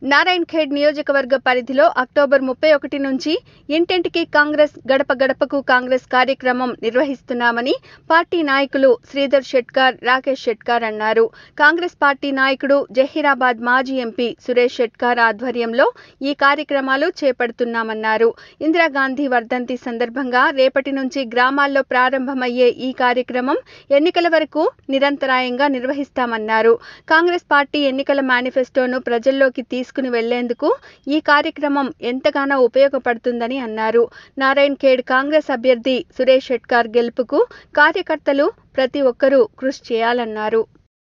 నారాయణ్ ఖేడ్ నియోజకవర్గ పరిధిలో అక్టోబర్ ముప్పై ఒకటి నుంచి ఇంటింటికి కాంగ్రెస్ గడప గడపకు కాంగ్రెస్ కార్యక్రమం నిర్వహిస్తున్నామని పార్టీ నాయకులు శ్రీధర్ షెట్కార్ రాకేష్ షెట్కార్ అన్నారు కాంగ్రెస్ పార్టీ నాయకుడు జహీరాబాద్ మాజీ ఎంపీ సురేష్ షెట్కార్ ఆధ్వర్యంలో ఈ కార్యక్రమాలు చేపడుతున్నామన్నారు ఇందిరాగాంధీ వర్ధంతి సందర్భంగా రేపటి నుంచి గ్రామాల్లో ప్రారంభమయ్యే ఈ కార్యక్రమం ఎన్నికల వరకు నిరంతరాయంగా నిర్వహిస్తామన్నారు కాంగ్రెస్ పార్టీ ఎన్నికల మేనిఫెస్టోను ప్రజల్లోకి తీసుకుని వెళ్లేందుకు ఈ కార్యక్రమం ఎంతగానో ఉపయోగపడుతుందని అన్నారు నారాయణ్ ఖేడ్ కాంగ్రెస్ అభ్యర్థి సురేష్ షెట్కార్ గెలుపుకు కార్యకర్తలు ప్రతి ఒక్కరూ కృషి చేయాలన్నారు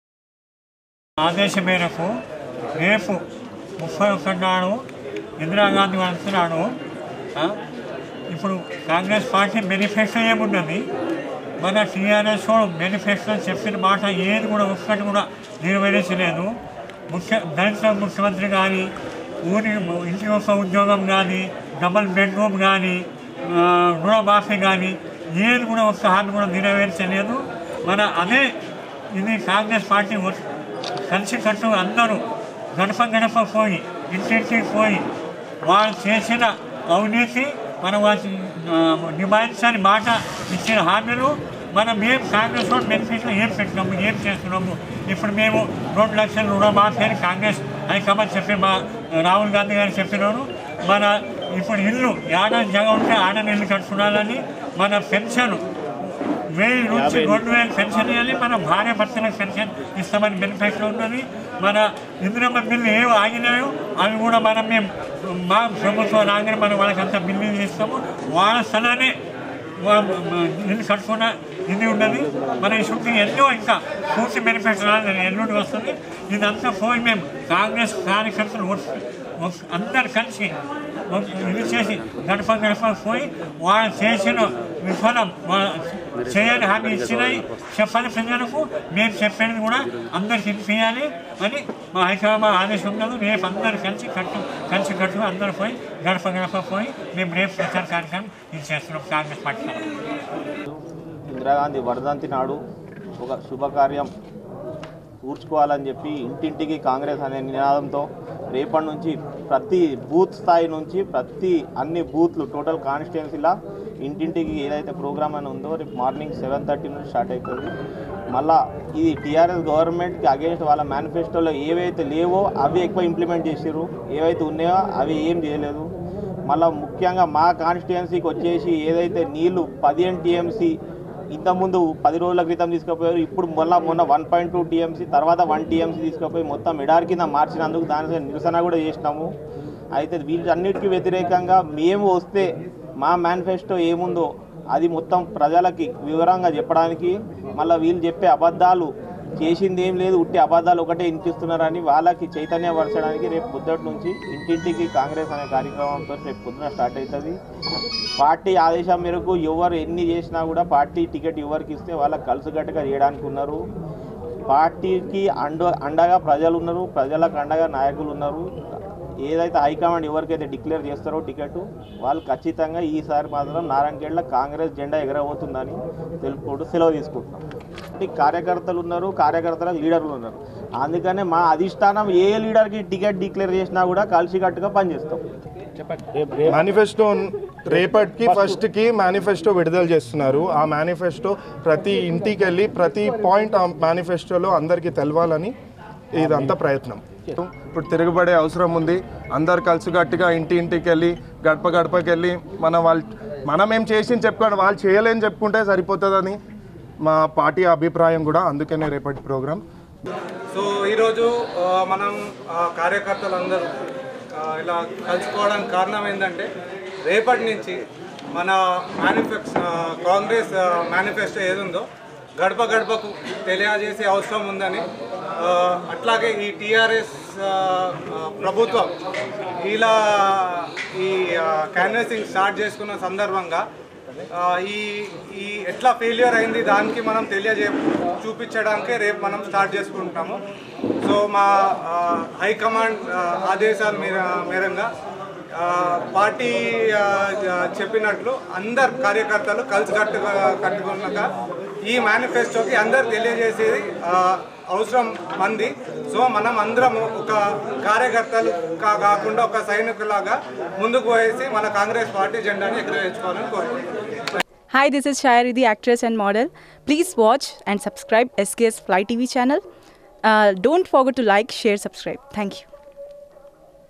ఆదేశం మేరకు రేపు ముప్పై ఒకటి నాడు ఇందిరాగాంధీ వెళ్తున్నాడు ఇప్పుడు కాంగ్రెస్ పార్టీ మేనిఫెస్టో ఏమున్నది మన టీఆర్ఎస్ మేనిఫెస్టో చెప్పిన మాట ఏది కూడా ఒక్కటి కూడా నెరవేర్చలేదు ముఖ్య దళిత ముఖ్యమంత్రి కానీ ఊరి ఇంటి ఒక ఉద్యోగం కానీ డబల్ బెడ్రూమ్ కానీ ఆ, రుణమాఫీ కానీ ఏది కూడా ఒక్క హామీ కూడా నెరవేర్చలేదు మన అదే ఇది కాంగ్రెస్ పార్టీ ఒ- కలిసి కట్టు అందరూ గడప గడప పోయి ఇంటింటికి పోయి వాళ్ళు చేసిన అవినీతి మనం వాటి నిమాయించని మాట ఇచ్చిన హామీలు మనం మేము కాంగ్రెస్ వాళ్ళు బెనిఫిట్లో ఏం పెట్టినాము ఏం చేస్తున్నాము ఇప్పుడు మేము రెండు లక్షల రుణమాఫీ అని కాంగ్రెస్ హైకమాండ్ చెప్పి మా రాహుల్ గాంధీ గారు చెప్పినారు మన ఇప్పుడు ఇల్లు ఆడ జగ ఉంటే ఆడ ఇల్లు కట్టుకోవాలని మన పెన్షన్ వెయ్యి నుంచి రెండు వేలు పెన్షన్ ఇవ్వాలి మన భార్య భర్తలకు పెన్షన్ ఇస్తామని బెనిఫిట్ ఉన్నది మన ఇందిరమ్మ బిల్లు ఏవి ఆగినాయో అవి కూడా మనం మేము మా ప్రభుత్వం రాగానే మనం వాళ్ళకంతా బిల్లు ఇస్తాము వాళ్ళ స్థలాన్ని వా- మ- ఇల్లు కట్టుకున్న ఇది ఉన్నది మన ఈ శుద్ధి ఎన్నో ఇంకా పూర్తి బెనిఫిట్ రాలేదు ఎల్లుండి వస్తుంది ఇదంతా పోయి మేము కాంగ్రెస్ కార్యకర్తలు ఒక్- ఒక్- అందరు కలిసి ఒక్- ఇది చేసి గడప గడప పోయి వాళ్ళు చేసిన విఫలం వాళ్ళ చేయని హామీ ఇచ్చినాయి చెప్పని ప్రజలకు మేము చెప్పేది కూడా అందరికి ఇప్పించాలి అని మా హైదరాబాద్ ఆదేశం ఉన్నది రేపు అందరు కలిసి కట్టు కలిసి కట్టు అందరు పోయి గడప గడప పోయి మేము రేపు ప్రచార కార్యక్రమం ఇది చేస్తున్నాం కాంగ్రెస్ పార్టీ తరఫున. ఇందిరాగాంధీ వర్ధంతి నాడు ఒక శుభకార్యం ఊర్చుకోవాలని చెప్పి ఇంటింటికి కాంగ్రెస్ అనే నినాదంతో రేపటి నుంచి ప్రతి బూత్ స్థాయి నుంచి ప్రతి అన్ని బూత్లు టోటల్ కాన్స్టిట్యున్సీలా ఇంటింటికి ఏదైతే ప్రోగ్రామ్ అని ఉందో రేపు మార్నింగ్ సెవెన్ థర్టీ నుంచి స్టార్ట్ అవుతుంది మళ్ళా ఇది టీఆర్ఎస్ గవర్నమెంట్కి అగేన్స్ట్ వాళ్ళ మేనిఫెస్టోలో ఏవైతే లేవో అవి ఎక్కువ ఇంప్లిమెంట్ చేసారు ఏవైతే ఉన్నాయో అవి ఏం చేయలేదు మళ్ళీ ముఖ్యంగా మా కాన్స్టిట్యున్సీకి వచ్చేసి ఏదైతే నీళ్లు పదిహేను టీఎంసీ ఇంతకుముందు పది రోజుల క్రితం తీసుకుపోయారు ఇప్పుడు మళ్ళీ మొన్న వన్ పాయింట్ టూ టీఎంసీ తర్వాత వన్ టీఎంసీ తీసుకుపోయి మొత్తం ఎడారి కింద మార్చినందుకు దాని నిరసన కూడా చేసినాము అయితే వీటన్నిటికీ వ్యతిరేకంగా మేము వస్తే మా మేనిఫెస్టో ఏముందో అది మొత్తం ప్రజలకి వివరంగా చెప్పడానికి మళ్ళీ వీళ్ళు చెప్పే అబద్ధాలు చేసింది ఏం లేదు ఉట్టి అబద్ధాలు ఒకటే వినిపిస్తున్నారని వాళ్ళకి చైతన్యపరచడానికి రేపు పొద్దుటి నుంచి ఇంటింటికి కాంగ్రెస్ అనే కార్యక్రమంతో రేపు పొద్దున స్టార్ట్ అవుతుంది పార్టీ ఆదేశం మేరకు ఎవరు ఎన్ని చేసినా కూడా పార్టీ టికెట్ ఎవరికి ఇస్తే వాళ్ళకి కలిసికట్టుగా చేయడానికి ఉన్నారు పార్టీకి అండ అండగా ప్రజలు ఉన్నారు ప్రజలకు అండగా నాయకులు ఉన్నారు ఏదైతే హైకమాండ్ ఎవరికైతే డిక్లేర్ చేస్తారో టికెట్ వాళ్ళు ఖచ్చితంగా ఈసారి మాత్రం నారాయణఖేడ్లో కాంగ్రెస్ జెండా ఎగరబోతుందని తెలుపుకుంటూ సెలవు తీసుకుంటున్నాం ఈ కార్యకర్తలు ఉన్నారు కార్యకర్తల లీడర్లు ఉన్నారు అందుకనే మా అధిష్టానం ఏ లీడర్కి టికెట్ డిక్లేర్ చేసినా కూడా కలిసికట్టుగా పనిచేస్తాం మేనిఫెస్టో రేపటికి ఫస్ట్కి మేనిఫెస్టో విడుదల చేస్తున్నారు ఆ మేనిఫెస్టో ప్రతి ఇంటికి వెళ్ళి ప్రతి పాయింట్ ఆ మేనిఫెస్టోలో అందరికీ తెలవాలని ఇదంతా ప్రయత్నం ఇప్పుడు తిరగబడే అవసరం ఉంది అందరు కలిసికట్టుగా ఇంటి ఇంటికి వెళ్ళి గడప గడపకి వెళ్ళి మన వాళ్ళు మనం ఏం చేసి చెప్పుకోండి వాళ్ళు చేయలేని చెప్పుకుంటే సరిపోతుందని మా పార్టీ అభిప్రాయం కూడా అందుకనే రేపటి ప్రోగ్రాం సో ఈరోజు ఆ, మనం ఆ, కార్యకర్తలందరూ ఆ, ఇలా కలుసుకోవడానికి కారణం ఏంటంటే రేపటి నుంచి మన మేనిఫెక్స్ కాంగ్రెస్ మేనిఫెస్టో ఏదుందో గడప గడపకు తెలియజేసే అవసరం ఉందని ఆ, అట్లాగే ఈ టీఆర్ఎస్ ప్రభుత్వం ఇలా ఈ క్యాన్వసింగ్ స్టార్ట్ చేసుకున్న సందర్భంగా ఆ, ఈ ఈ ఎట్లా ఫెయిల్యూర్ అయింది దానికి మనం తెలియజే చూపించడానికే రేపు మనం స్టార్ట్ చేసుకుంటున్నాము సో మా ఆ, హైకమాండ్ ఆ, ఆదేశాల మేర మేరంగా ఆ, పార్టీ ఆ, ఆ, చెప్పినట్లు అందరు కార్యకర్తలు కలిసి కట్టు కట్టుకున్నాక ఈ మేనిఫెస్టోకి అందరు తెలియజేసేది ఆ, అవసరం మంది సో మనం అందరం ఒక కార్యకర్తలు కా- కాకుండా ఒక సైనికులాగా ముందుకు పోయేసి మన కాంగ్రెస్ పార్టీ జెండాని ఎగురవేసుకోవాలని కోరుకుంటున్నాం Hi, this is Shayari, the actress and model. Please watch and subscribe SKS Fly TV channel. Uh, don't forget to like, share, subscribe. Thank you.